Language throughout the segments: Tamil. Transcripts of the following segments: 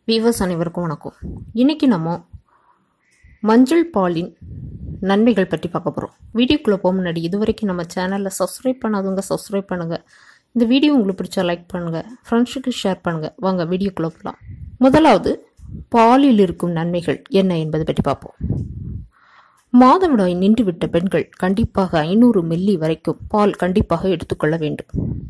வீவர்ஸ் அனைவருக்கும் வணக்கம் இன்னைக்கு நம்ம மஞ்சள் பாலின் நன்மைகள் பற்றி பார்க்க போகிறோம் வீடியோக்குள்ளே போக முன்னாடி இது வரைக்கும் நம்ம சேனலில் சப்ஸ்கிரைப் பண்ணாதவங்க சப்ஸ்கிரைப் பண்ணுங்கள் இந்த வீடியோ உங்களுக்கு பிடிச்சா லைக் பண்ணுங்கள் ஃப்ரெண்ட்ஸுக்கு ஷேர் பண்ணுங்கள் வாங்க வீடியோக்குள்ளே போகலாம் முதலாவது பாலில் இருக்கும் நன்மைகள் என்ன என்பதை பற்றி பார்ப்போம் மாதவிடாய் நின்றுவிட்ட பெண்கள் கண்டிப்பாக ஐநூறு மில்லி வரைக்கும் பால் கண்டிப்பாக எடுத்துக்கொள்ள வேண்டும்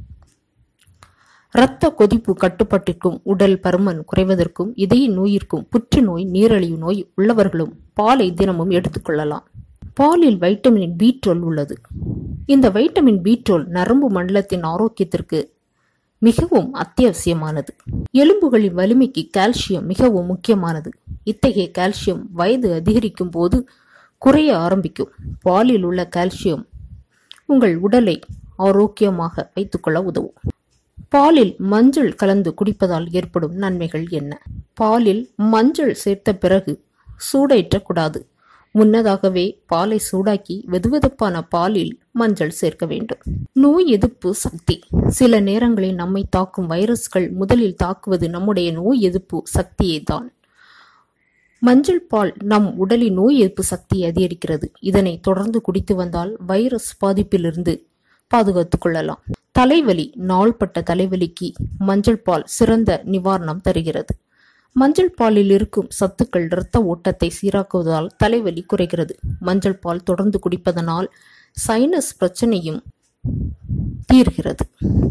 இரத்த கொதிப்பு கட்டுப்பாட்டிற்கும் உடல் பருமன் குறைவதற்கும் இதய நோயிற்கும் புற்றுநோய் நீரிழிவு நோய் உள்ளவர்களும் பாலை தினமும் எடுத்துக்கொள்ளலாம் பாலில் வைட்டமின் பி உள்ளது இந்த வைட்டமின் பி நரம்பு மண்டலத்தின் ஆரோக்கியத்திற்கு மிகவும் அத்தியாவசியமானது எலும்புகளின் வலிமைக்கு கால்சியம் மிகவும் முக்கியமானது இத்தகைய கால்சியம் வயது அதிகரிக்கும் போது குறைய ஆரம்பிக்கும் பாலில் உள்ள கால்சியம் உங்கள் உடலை ஆரோக்கியமாக வைத்துக்கொள்ள உதவும் பாலில் மஞ்சள் கலந்து குடிப்பதால் ஏற்படும் நன்மைகள் என்ன பாலில் மஞ்சள் சேர்த்த பிறகு சூடேற்றக்கூடாது முன்னதாகவே பாலை சூடாக்கி வெதுவெதுப்பான பாலில் மஞ்சள் சேர்க்க வேண்டும் நோய் எதிர்ப்பு சக்தி சில நேரங்களில் நம்மை தாக்கும் வைரஸ்கள் முதலில் தாக்குவது நம்முடைய நோய் எதிர்ப்பு சக்தியை தான் மஞ்சள் பால் நம் உடலின் நோய் எதிர்ப்பு சக்தியை அதிகரிக்கிறது இதனை தொடர்ந்து குடித்து வந்தால் வைரஸ் பாதிப்பிலிருந்து பாதுகாத்துக் கொள்ளலாம் தலைவலி நாள்பட்ட தலைவலிக்கு மஞ்சள் பால் சிறந்த நிவாரணம் தருகிறது மஞ்சள் பாலில் இருக்கும் சத்துக்கள் இரத்த ஓட்டத்தை சீராக்குவதால் தலைவலி குறைகிறது மஞ்சள் பால் தொடர்ந்து குடிப்பதனால் சைனஸ் பிரச்சனையும் தீர்கிறது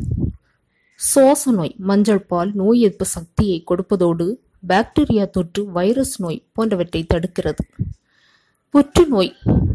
சுவாச நோய் மஞ்சள் பால் நோய் எதிர்ப்பு சக்தியை கொடுப்பதோடு பாக்டீரியா தொற்று வைரஸ் நோய் போன்றவற்றை தடுக்கிறது புற்றுநோய்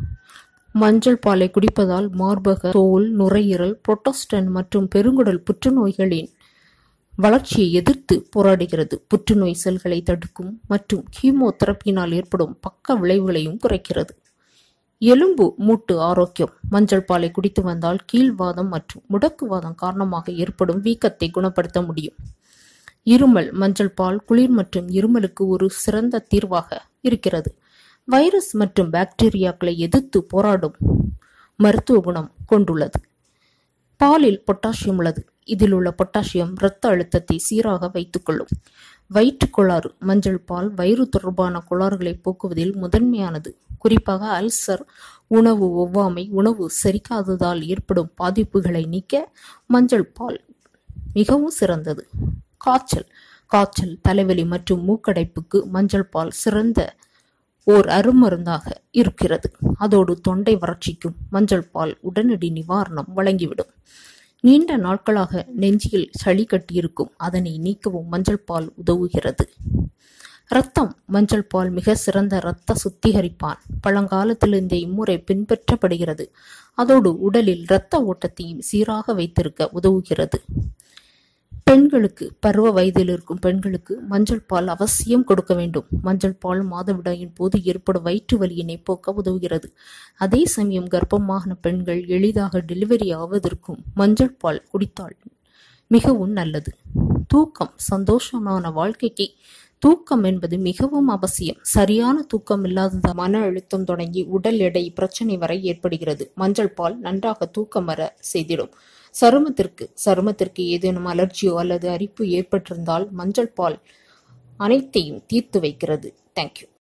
மஞ்சள் பாலை குடிப்பதால் மார்பக தோல் நுரையீரல் புரோட்டஸ்டன் மற்றும் பெருங்குடல் புற்றுநோய்களின் வளர்ச்சியை எதிர்த்து போராடுகிறது புற்றுநோய் செல்களை தடுக்கும் மற்றும் கீமோதெரப்பினால் ஏற்படும் பக்க விளைவுகளையும் குறைக்கிறது எலும்பு மூட்டு ஆரோக்கியம் மஞ்சள் பாலை குடித்து வந்தால் கீழ்வாதம் மற்றும் முடக்குவாதம் காரணமாக ஏற்படும் வீக்கத்தை குணப்படுத்த முடியும் இருமல் மஞ்சள் பால் குளிர் மற்றும் இருமலுக்கு ஒரு சிறந்த தீர்வாக இருக்கிறது வைரஸ் மற்றும் பாக்டீரியாக்களை எதிர்த்து போராடும் மருத்துவ குணம் கொண்டுள்ளது பாலில் பொட்டாசியம் உள்ளது இதில் உள்ள பொட்டாசியம் இரத்த அழுத்தத்தை சீராக வைத்துக்கொள்ளும் வயிற்றுக் கோளாறு மஞ்சள் பால் வயிறு தொடர்பான கோளாறுகளை போக்குவதில் முதன்மையானது குறிப்பாக அல்சர் உணவு ஒவ்வாமை உணவு செரிக்காததால் ஏற்படும் பாதிப்புகளை நீக்க மஞ்சள் பால் மிகவும் சிறந்தது காய்ச்சல் காய்ச்சல் தலைவலி மற்றும் மூக்கடைப்புக்கு மஞ்சள் பால் சிறந்த ஓர் அருமருந்தாக இருக்கிறது அதோடு தொண்டை வறட்சிக்கும் மஞ்சள் பால் உடனடி நிவாரணம் வழங்கிவிடும் நீண்ட நாட்களாக நெஞ்சில் சளி கட்டியிருக்கும் அதனை நீக்கவும் மஞ்சள் பால் உதவுகிறது இரத்தம் மஞ்சள் பால் மிக சிறந்த இரத்த சுத்திகரிப்பான் பழங்காலத்திலிருந்தே இம்முறை பின்பற்றப்படுகிறது அதோடு உடலில் இரத்த ஓட்டத்தையும் சீராக வைத்திருக்க உதவுகிறது பெண்களுக்கு பருவ வயதில் இருக்கும் பெண்களுக்கு மஞ்சள் பால் அவசியம் கொடுக்க வேண்டும் மஞ்சள் பால் மாதவிடாயின் போது ஏற்படும் வயிற்று வலியினை போக்க உதவுகிறது அதே சமயம் கர்ப்பமான பெண்கள் எளிதாக டெலிவரி ஆவதற்கும் மஞ்சள் பால் குடித்தால் மிகவும் நல்லது தூக்கம் சந்தோஷமான வாழ்க்கைக்கு தூக்கம் என்பது மிகவும் அவசியம் சரியான தூக்கம் இல்லாதது மன அழுத்தம் தொடங்கி உடல் எடை பிரச்சனை வரை ஏற்படுகிறது மஞ்சள் பால் நன்றாக தூக்கம் வர செய்திடும் சருமத்திற்கு சருமத்திற்கு ஏதேனும் அலர்ஜியோ அல்லது அரிப்பு ஏற்பட்டிருந்தால் மஞ்சள் பால் அனைத்தையும் தீர்த்து வைக்கிறது தேங்க்யூ